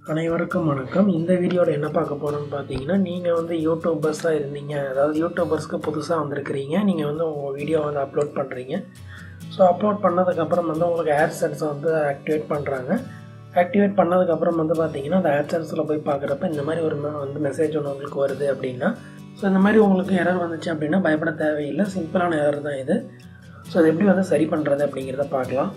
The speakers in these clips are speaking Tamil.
அனைவருக்கும் வணக்கம் இந்த வீடியோவில் என்ன பார்க்க போகிறோம்னு பார்த்தீங்கன்னா நீங்கள் வந்து யூடியூபர்ஸாக இருந்தீங்க அதாவது யூடியூபர்ஸ்க்கு புதுசாக வந்திருக்கிறீங்க நீங்கள் வந்து உங்கள் வீடியோ வந்து அப்லோட் பண்ணுறீங்க ஸோ அப்லோட் பண்ணதுக்கப்புறம் வந்து உங்களுக்கு AdSense வந்து ஆக்டிவேட் பண்ணுறாங்க ஆக்டிவேட் பண்ணதுக்கப்புறம் வந்து பார்த்தீங்கன்னா அந்த AdSenseல போய் பார்க்குறப்ப இந்த மாதிரி ஒரு ம- வந்து மெசேஜ் ஒன்று உங்களுக்கு வருது அப்படின்னா ஸோ இந்த மாதிரி உங்களுக்கு எரர் வந்துச்சு அப்படின்னா பயப்பட தேவையில்லை சிம்பிளான எரர் தான் இது ஸோ அது எப்படி வந்து சரி பண்ணுறது அப்படிங்கிறத பார்க்கலாம்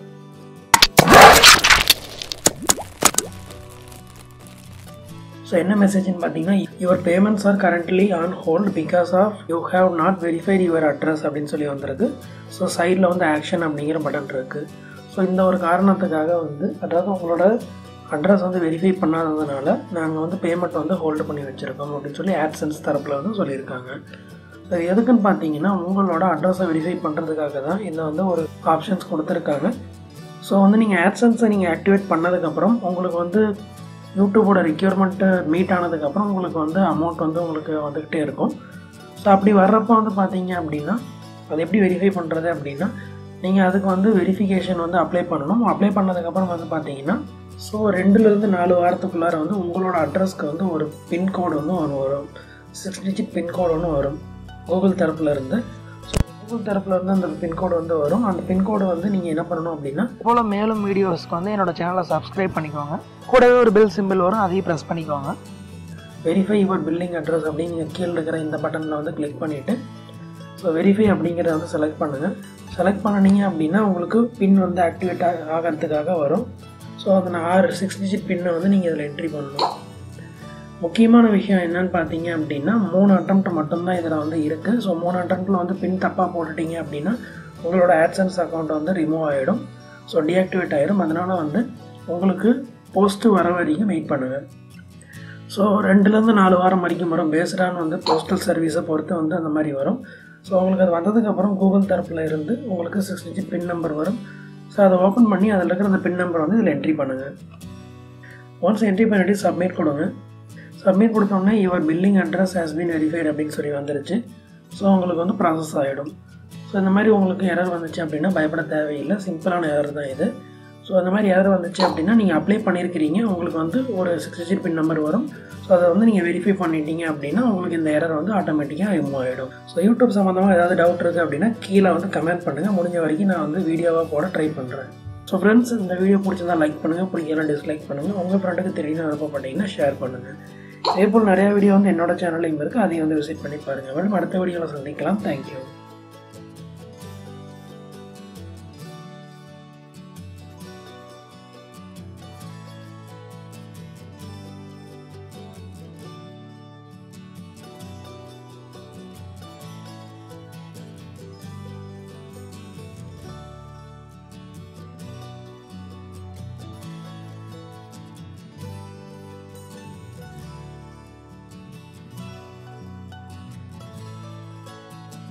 ஸோ என்ன மெசேஜ்னு பார்த்தீங்கன்னா your payments are currently on hold because of you have not verified your address அப்படின்னு சொல்லி வந்திருக்கு ஸோ சைடில் வந்து ஆக்ஷன் அப்படிங்கிற பட்டன் இருக்குது ஸோ இந்த ஒரு காரணத்துக்காக வந்து அதாவது உங்களோட அட்ரஸ் வந்து வெரிஃபை பண்ணாததுனால நாங்கள் வந்து பேமெண்ட் வந்து ஹோல்டு பண்ணி வச்சுருக்கோம் அப்படின்னு சொல்லி AdSense தரப்பில் வந்து சொல்லியிருக்காங்க ஸோ எதுக்குன்னு பார்த்தீங்கன்னா உங்களோட அட்ரஸை வெரிஃபை பண்ணுறதுக்காக தான் இந்த வந்து ஒரு ஆப்ஷன்ஸ் கொடுத்துருக்காங்க ஸோ வந்து நீங்கள் AdSense-ஐ நீங்கள் ஆக்டிவேட் பண்ணதுக்கப்புறம் உங்களுக்கு வந்து யூடியூபோட ரெக்யூர்மெண்ட்டு மீட் ஆனதுக்கப்புறம் உங்களுக்கு வந்து அமௌண்ட் வந்து உங்களுக்கு வந்துக்கிட்டே இருக்கும் ஸோ அப்படி வர்றப்போ வந்து பார்த்தீங்க அப்படின்னா அது எப்படி வெரிஃபை பண்ணுறது அப்படின்னா நீங்கள் அதுக்கு வந்து வெரிஃபிகேஷன் வந்து அப்ளை பண்ணணும் அப்ளை பண்ணதுக்கப்புறம் வந்து பார்த்தீங்கன்னா ஸோ ரெண்டுலேருந்து நாலு வாரத்துக்குள்ளார வந்து உங்களோட அட்ரஸ்க்கு வந்து ஒரு பின்கோடு வந்து ஒன்று வரும் சிக்ஸ் டிஜிட் பின்கோடு ஒன்று வரும் கூகுள் தரப்புல இருந்து ஸோ கூகுள் தரப்புல இருந்து அந்த பின்கோடு வந்து வரும் அந்த பின்கோடு வந்து நீங்கள் என்ன பண்ணணும் அப்படின்னா போல் மேலும் வீடியோஸ்க்கு வந்து என்னோட சேனலை சப்ஸ்கிரைப் பண்ணிக்கோங்க கூடவே ஒரு பெல் சிம்பிள் வரும் அதையும் ப்ரெஸ் பண்ணிக்கோங்க வெரிஃபை யுவர் பில்லிங் அட்ரஸ் அப்படின்னு நீங்கள் கீழே இருக்கிற இந்த பட்டனில் வந்து கிளிக் பண்ணிவிட்டு ஸோ வெரிஃபை அப்படிங்கிறத வந்து செலக்ட் பண்ணுங்கள் செலக்ட் பண்ணினீங்க அப்படின்னா உங்களுக்கு பின் வந்து ஆக்டிவேட் ஆகிறதுக்காக வரும் ஸோ அந்த நான் ஆறு சிக்ஸ் டிஜிட் பின்னை வந்து நீங்கள் இதில் என்ட்ரி பண்ணணும் முக்கியமான விஷயம் என்னன்னு பார்த்தீங்க அப்படின்னா மூணு அட்டம்ப்ட் மட்டும்தான் இதில் வந்து இருக்குது ஸோ மூணு அட்டம்ப்டில் வந்து பின் தப்பாக போட்டுட்டீங்க அப்படின்னா உங்களோட AdSense அக்கௌண்ட் வந்து ரிமூவ் ஆகிடும் ஸோ டீஆக்டிவேட் ஆகிடும் அதனால் வந்து உங்களுக்கு போஸ்ட்டு வர வரைக்கும் வெயிட் பண்ணுங்கள் ஸோ ரெண்டுலேருந்து நாலு வாரம் வரைக்கும் வரும் பேஸ்டான வந்து போஸ்டல் சர்வீஸை பொறுத்து வந்து அந்த மாதிரி வரும் ஸோ உங்களுக்கு அது வந்ததுக்கப்புறம் கூகுள் தரப்பில் இருந்து உங்களுக்கு சிக்ஸ் டிஜிட் பின் நம்பர் வரும் ஸோ அதை ஓப்பன் பண்ணி அதில் இருக்கிற அந்த பின் நம்பர் வந்து இதில் என்ட்ரி பண்ணுங்கள் ஒன்ஸ் என்ட்ரி பண்ணிட்டு சப்மிட் கொடுங்க சப்மிட் கொடுத்தோன்னே your billing address has been verified அப்படின்னு சொல்லி வந்துருச்சு ஸோ உங்களுக்கு வந்து ப்ராசஸ் ஆகிடும் ஸோ இந்த மாதிரி உங்களுக்கு எரர் வந்துச்சு அப்படின்னா பயப்பட தேவையில்லை சிம்பிளான எரர் தான் இது ஸோ அந்த மாதிரி எரர் வந்துச்சு அப்படின்னா நீங்கள் அப்ளை பண்ணியிருக்கிறீங்க உங்களுக்கு வந்து ஒரு சிக்ஸ் டிஜிட் பின் நம்பர் வரும் ஸோ அதை வந்து நீங்கள் வெரிஃபை பண்ணிட்டீங்க அப்படின்னா உங்களுக்கு இந்த எரர் வந்து ஆட்டோமேட்டிக்காக ரிமூவ் ஆகிடும் ஸோ யூடியூப் சம்மந்தமாக ஏதாவது டவுட் இருக்குது அப்படின்னா கீழே வந்து கமெண்ட் பண்ணுங்கள் முடிஞ்ச வரைக்கும் நான் வந்து வீடியோவாக போட ட்ரை பண்ணுறேன் ஸோ ஃப்ரெண்ட்ஸ் இந்த வீடியோ பிடிச்சிருந்தா லைக் பண்ணுங்கள் பிடிக்கலாம் டிஸ்லைக் பண்ணுங்கள் உங்கள் ஃப்ரெண்டுக்கு தெரியணும் விருப்பப்பட்டீங்கன்னா ஷேர் பண்ணுங்கள் இதே போல் நிறைய வீடியோ வந்து என்னோட சேனல்லையும் இருக்குது அதையும் வந்து விசிட் பண்ணி பாருங்கள் மேடம் அடுத்த வீடியோவில் சந்திக்கலாம் தேங்க்யூ